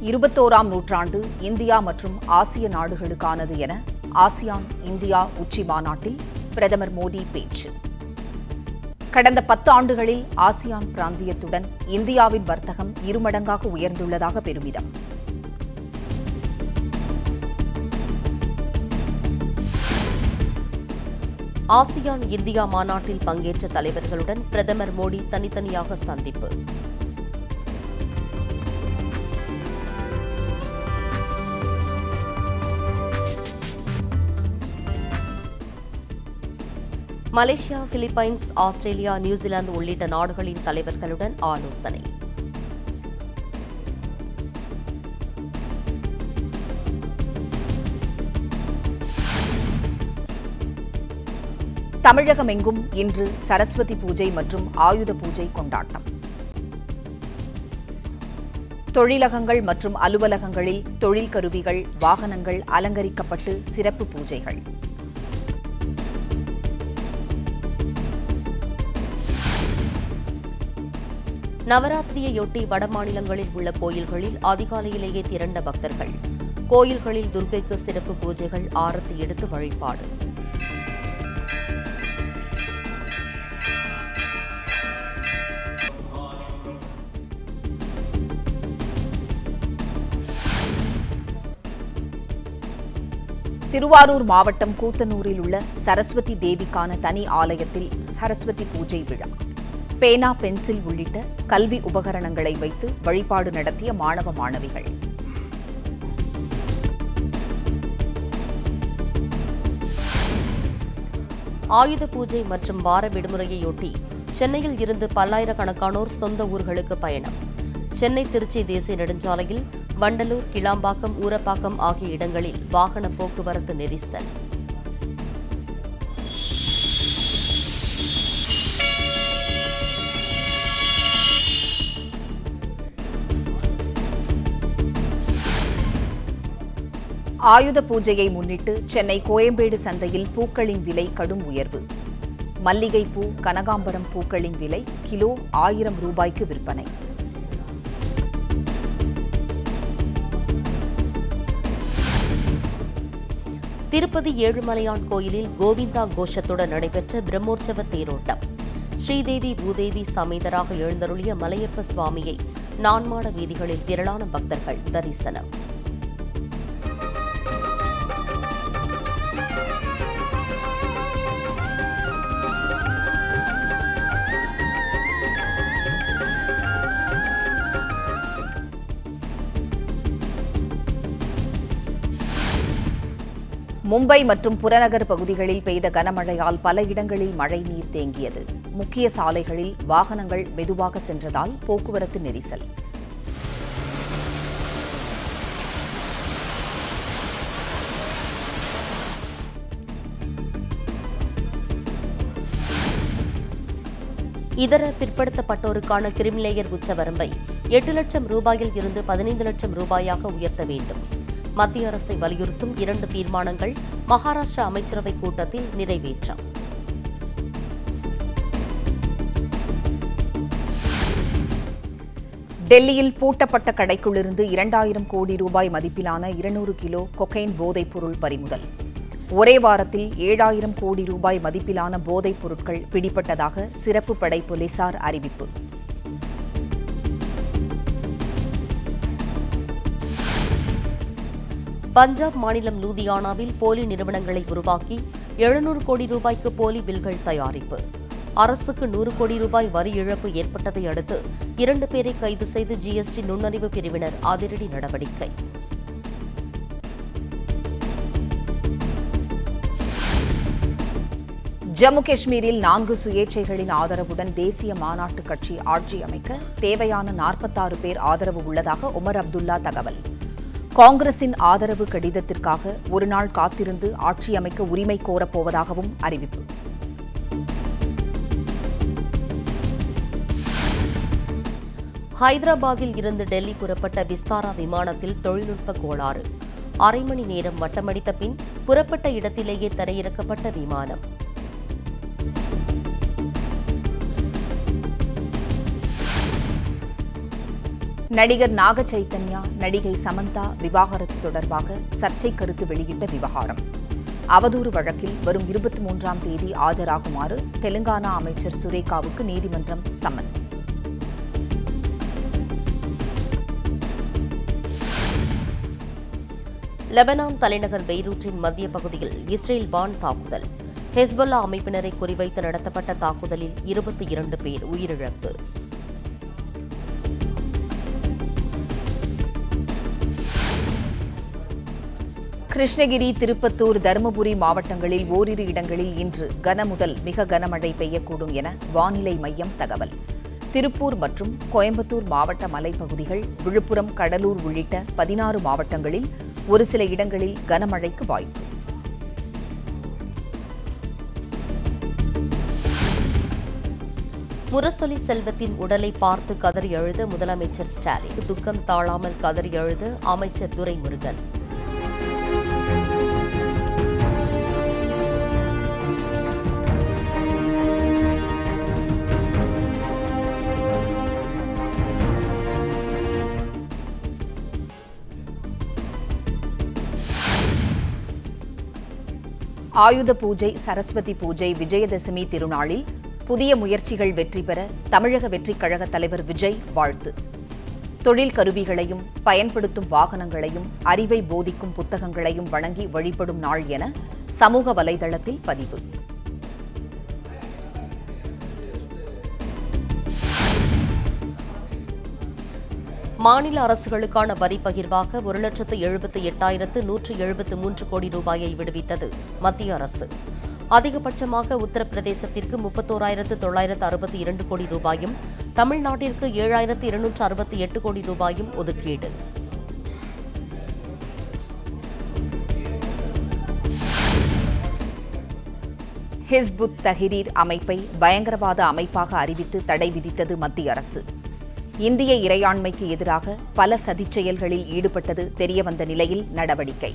இருபத்தோராம் நூற்றாண்டு இந்தியா மற்றும் ஆசிய நாடுகளுக்கானது என ஆசியான் இந்தியா உச்சி மாநாட்டில் பிரதமர் மோடி பேச்சு கடந்த பத்து ஆண்டுகளில் ஆசியான் பிராந்தியத்துடன் இந்தியாவின் வர்த்தகம் இருமடங்காக உயர்ந்துள்ளதாக பெருமிதம் ஆசியான் இந்தியா மாநாட்டில் பங்கேற்ற தலைவர்களுடன் பிரதமர் மோடி தனித்தனியாக சந்திப்பு மலேசியா பிலிப்பைன்ஸ் ஆஸ்திரேலியா நியூசிலாந்து உள்ளிட்ட நாடுகளின் தலைவர்களுடன் ஆலோசனை தமிழகமெங்கும் இன்று சரஸ்வதி பூஜை மற்றும் ஆயுத பூஜை கொண்டாட்டம் தொழிலகங்கள் மற்றும் அலுவலகங்களில் தொழில் கருவிகள் வாகனங்கள் அலங்கரிக்கப்பட்டு சிறப்பு பூஜைகள் நவராத்திரியையொட்டி வடமாநிலங்களில் உள்ள கோயில்களில் அதிகாலையிலேயே திரண்ட பக்தர்கள் கோயில்களில் துர்க்கைக்கு சிறப்பு பூஜைகள் ஆரத்தி எடுத்து வழிபாடு திருவாரூர் மாவட்டம் கூத்தனூரில் உள்ள சரஸ்வதி தேவிக்கான தனி ஆலயத்தில் சரஸ்வதி பூஜை விழா பேனா பென்சில் உள்ளிட்ட கல்வி உபகரணங்களை வைத்து வழிபாடு நடத்திய மாணவ மாணவிகள் ஆயுத பூஜை மற்றும் வார விடுமுறையொட்டி சென்னையில் இருந்து பல்லாயிரக்கணக்கானோர் சொந்த ஊர்களுக்கு பயணம் சென்னை திருச்சி தேசிய நெடுஞ்சாலையில் வண்டலூர் கிளாம்பாக்கம் ஊரப்பாக்கம் ஆகிய இடங்களில் வாகன போக்குவரத்து நெரிசல் ஆயுத பூஜையை முன்னிட்டு சென்னை கோயம்பேடு சந்தையில் பூக்களின் விலை கடும் உயர்வு மல்லிகைப்பூ கனகாம்பரம் பூக்களின் விலை கிலோ ஆயிரம் ரூபாய்க்கு விற்பனை திருப்பதி ஏழுமலையான் கோயிலில் கோவிந்தா கோஷத்துடன் நடைபெற்ற பிரம்மோற்சவ தேரோட்டம் ஸ்ரீதேவி பூதேவி சமேதராக எழுந்தருளிய மலையப்ப சுவாமியை நான்மாட வீதிகளில் திரளான பக்தர்கள் தரிசனம் மும்பை மற்றும் புறநகர் பகுதிகளில் பெய்த கனமழையால் பல இடங்களில் மழை நீர் தேங்கியது முக்கிய சாலைகளில் வாகனங்கள் மெதுவாக சென்றதால் போக்குவரத்து நெரிசல் இதர பிற்படுத்தப்பட்டோருக்கான கிரிமிலேயர் உச்சவரம்பை எட்டு லட்சம் ரூபாயில் இருந்து பதினைந்து லட்சம் ரூபாயாக உயர்த்த வேண்டும் மத்திய அரசை வலியுறுத்தும் இரண்டு தீர்மானங்கள் மகாராஷ்டிரா அமைச்சரவைக் கூட்டத்தில் நிறைவேற்றம் டெல்லியில் பூட்டப்பட்ட கடைக்குள்ளிருந்து இரண்டாயிரம் கோடி ரூபாய் மதிப்பிலான இருநூறு கிலோ கொகைன் போதைப் பொருள் பறிமுதல் ஒரே வாரத்தில் ஏழாயிரம் கோடி ரூபாய் மதிப்பிலான போதைப் பொருட்கள் பிடிபட்டதாக சிறப்பு படை போலீசார் அறிவிப்பு பஞ்சாப் மாநிலம் லூதியானாவில் போலி நிறுவனங்களை உருவாக்கி எழுநூறு கோடி ரூபாய்க்கு போலி பில்கள் தயாரிப்பு அரசுக்கு நூறு கோடி ரூபாய் வரி இழப்பு ஏற்பட்டதை அடுத்து இரண்டு பேரை கைது செய்து ஜிஎஸ்டி நுண்ணறிவு பிரிவினர் அதிரடி நடவடிக்கை ஜம்மு காஷ்மீரில் நான்கு சுயேட்சைகளின் ஆதரவுடன் தேசிய மாநாட்டு கட்சி ஆட்சி அமைக்க தேவையான நாற்பத்தாறு பேர் ஆதரவு உள்ளதாக உமர் அப்துல்லா தகவல் காங்கிரசின் ஆதரவு கடிதத்திற்காக ஒருநாள் காத்திருந்து ஆட்சி அமைக்க உரிமை கோரப்போவதாகவும் அறிவிப்பு ஹைதராபாத்தில் இருந்து டெல்லி புறப்பட்ட விஸ்தாரா விமானத்தில் தொழில்நுட்ப கோளாறு அரை மணி நேரம் வட்டமடித்த பின் புறப்பட்ட இடத்திலேயே தரையிறக்கப்பட்ட விமானம் நடிகர் நாக சைத்தன்யா நடிகை சமந்தா விவாகரத்து தொடர்பாக சர்ச்சை கருத்து வெளியிட்ட விவகாரம் அவதூறு வழக்கில் வரும் இருபத்தி மூன்றாம் தேதி ஆஜராகுமாறு தெலுங்கானா அமைச்சர் சுரேகாவுக்கு நீதிமன்றம் சம்மன் லெபனான் தலைநகர் பெய்ரூட்டின் மத்திய பகுதியில் இஸ்ரேல் வான் தாக்குதல் ஹெஸ்பொல்லா அமைப்பினரை குறிவைத்து நடத்தப்பட்ட தாக்குதலில் இருபத்தி இரண்டு பேர் உயிரிழப்பு கிருஷ்ணகிரி திருப்பத்தூர் தருமபுரி மாவட்டங்களில் ஓரிரு இடங்களில் இன்று கனமுதல் மிக கனமழை பெய்யக்கூடும் என வானிலை மையம் தகவல் திருப்பூர் மற்றும் கோயம்புத்தூர் மாவட்ட மலைப்பகுதிகள் விழுப்புரம் கடலூர் உள்ளிட்ட பதினாறு மாவட்டங்களில் ஒரு சில இடங்களில் கனமழைக்கு வாய்ப்பு முரசொலி செல்வத்தின் உடலை பார்த்து கதறி எழுத முதலமைச்சர் ஸ்டாலின் துக்கம் தாழாமல் கதறி எழுத அமைச்சர் துரைமுருகன் ஆயுத பூஜை சரஸ்வதி பூஜை விஜயதசமி திருநாளில் புதிய முயற்சிகள் வெற்றி பெற தமிழக வெற்றிக் கழக தலைவர் விஜய் வாழ்த்து தொழில் கருவிகளையும் பயன்படுத்தும் வாகனங்களையும் அறிவை போதிக்கும் புத்தகங்களையும் வழங்கி வழிபடும் நாள் என சமூக வலைதளத்தில் பதிவு மாநில அரசுகளுக்கான வரி பகிர்வாக ஒரு லட்சத்து எழுபத்து எட்டாயிரத்து நூற்று எழுபத்து மூன்று கோடி ரூபாயை விடுவித்தது மத்திய அரசு அதிகபட்சமாக உத்தரப்பிரதேசத்திற்கு முப்பத்தோராயிரத்து தொள்ளாயிரத்து அறுபத்தி இரண்டு கோடி ரூபாயும் தமிழ்நாட்டிற்கு ஏழாயிரத்து இருநூற்று அறுபத்தி எட்டு கோடி ரூபாயும் ஒதுக்கீடு ஹிஸ்புத் தஹ்ரீர் அமைப்பை பயங்கரவாத அமைப்பாக அறிவித்து தடை விதித்தது மத்திய அரசு இந்திய இறையாண்மைக்கு எதிராக பல சதிச் செயல்களில் ஈடுபட்டது தெரியவந்த நிலையில் நடவடிக்கை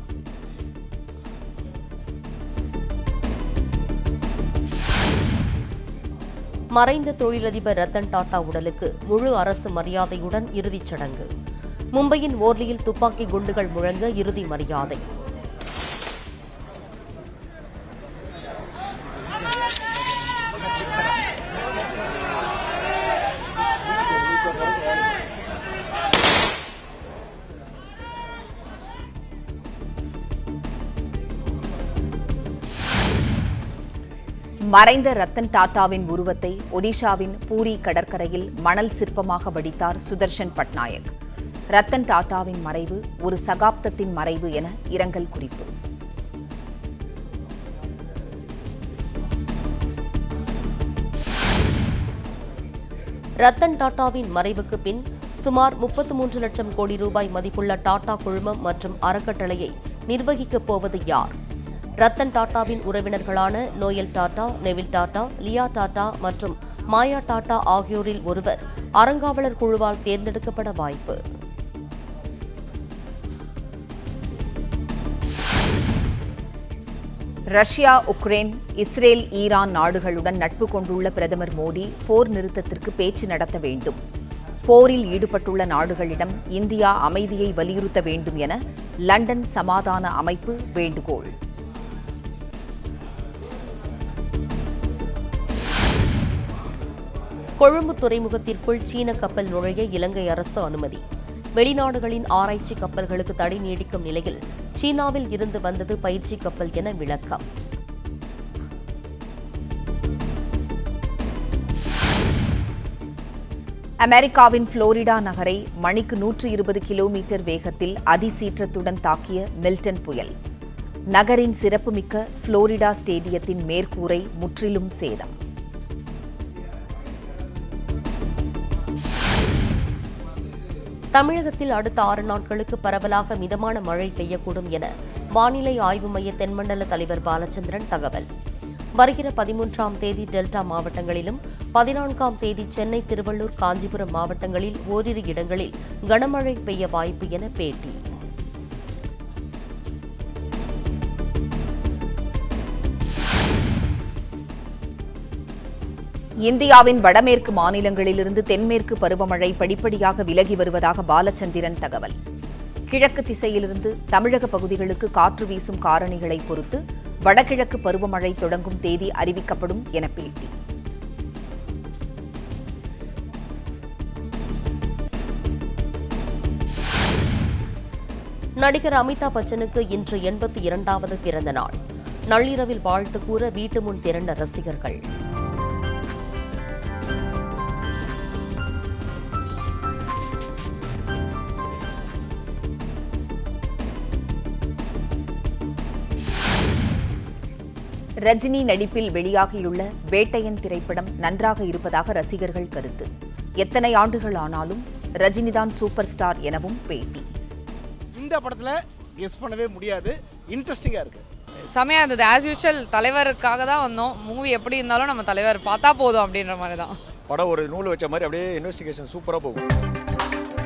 மறைந்த தொழிலதிபர் ரத்தன் டாடா உடலுக்கு முழு அரசு மரியாதையுடன் இறுதிச் சடங்கு மும்பையின் ஓர்லியில் துப்பாக்கி குண்டுகள் முழங்க இறுதி மரியாதை மறைந்த ரத்தன் டாடாவின் உருவத்தை ஒடிஷாவின் பூரி கடற்கரையில் மணல் சிற்பமாக வடித்தார் சுதர்ஷன் பட்நாயக் ரத்தன் டாடாவின் மறைவு ஒரு சகாப்தத்தின் மறைவு என இரங்கல் குறிப்பு ரத்தன் டாடாவின் மறைவுக்கு பின் சுமார் முப்பத்து மூன்று லட்சம் கோடி ரூபாய் மதிப்புள்ள டாடா குழுமம் மற்றும் அறக்கட்டளையை நிர்வகிக்கப் போவது யார் ரத்தன் டாடாவின் உறவினர்களான நோயல் டாடா நெவில் டாடா லியா டாடா மற்றும் மாயா டாடா ஆகியோரில் ஒருவர் அறங்காவலர் குழுவால் தேர்ந்தெடுக்கப்பட வாய்ப்பு ரஷ்யா உக்ரைன் இஸ்ரேல் ஈரான் நாடுகளுடன் நட்பு கொண்டுள்ள பிரதமர் மோடி போர் நிறுத்தத்திற்கு பேச்சு நடத்த வேண்டும் போரில் ஈடுபட்டுள்ள நாடுகளிடம் இந்தியா அமைதியை வலியுறுத்த வேண்டும் என லண்டன் சமாதான அமைப்பு வேண்டுகோள் கொழும்பு துறைமுகத்திற்குள் சீன கப்பல் நுழைய இலங்கை அரசு அனுமதி வெளிநாடுகளின் ஆராய்ச்சி கப்பல்களுக்கு தடை நீடிக்கும் நிலையில் சீனாவில் இருந்து வந்தது பயிற்சி கப்பல் என விளக்கம் அமெரிக்காவின் புளோரிடா நகரை மணிக்கு நூற்று இருபது கிலோமீட்டர் வேகத்தில் அதிசீற்றத்துடன் தாக்கிய மில்டன் புயல் நகரின் சிறப்புமிக்க புளோரிடா ஸ்டேடியத்தின் மேற்கூரை முற்றிலும் சேதம் தமிழகத்தில் அடுத்த ஆறு நாட்களுக்கு பரவலாக மிதமான மழை பெய்யக்கூடும் என வானிலை ஆய்வு மைய தென்மண்டல தலைவர் பாலச்சந்திரன் தகவல் வருகிற பதிமூன்றாம் தேதி டெல்டா மாவட்டங்களிலும் பதினான்காம் தேதி சென்னை திருவள்ளூர் காஞ்சிபுரம் மாவட்டங்களில் ஓரிரு இடங்களில் கனமழை பெய்ய வாய்ப்பு என பேட்டி இந்தியாவின் வடமேற்கு மாநிலங்களிலிருந்து தென்மேற்கு பருவமழை படிப்படியாக விலகி வருவதாக பாலச்சந்திரன் தகவல் கிழக்கு திசையிலிருந்து தமிழக பகுதிகளுக்கு காற்று வீசும் காரணிகளை பொறுத்து வடகிழக்கு பருவமழை தொடங்கும் தேதி அறிவிக்கப்படும் என பேட்டி நடிகர் அமிதாப் பச்சனுக்கு இன்று எண்பத்தி இரண்டாவது பிறந்த நாள் நள்ளிரவில் வாழ்த்து கூற வீட்டு முன் திரண்ட ரசிகர்கள் ரஜினி நடிப்பில் வெளியாகியுள்ள வேட்டையன் திரைப்படம் நன்றாக இருப்பதாக ரசிகர்கள் கருத்து எத்தனை ஆண்டுகள் ஆனாலும் ரஜினிதான் சூப்பர் ஸ்டார் எனவும் பேட்டி இந்த படத்தில் கெஸ் பண்ணவே முடியாது இன்ட்ரெஸ்டிங்காக இருக்குது செமையாக இருந்தது ஆஸ் யூஷுவல் தலைவருக்காக தான் வந்தோம் மூவி எப்படி இருந்தாலும் நம்ம தலைவர் பார்த்தா போதும் அப்படின்ற மாதிரி தான் படம் ஒரு நூல் வச்ச மாதிரி அப்படியே இன்வெஸ்டிகேஷன் சூப்பராக போகும்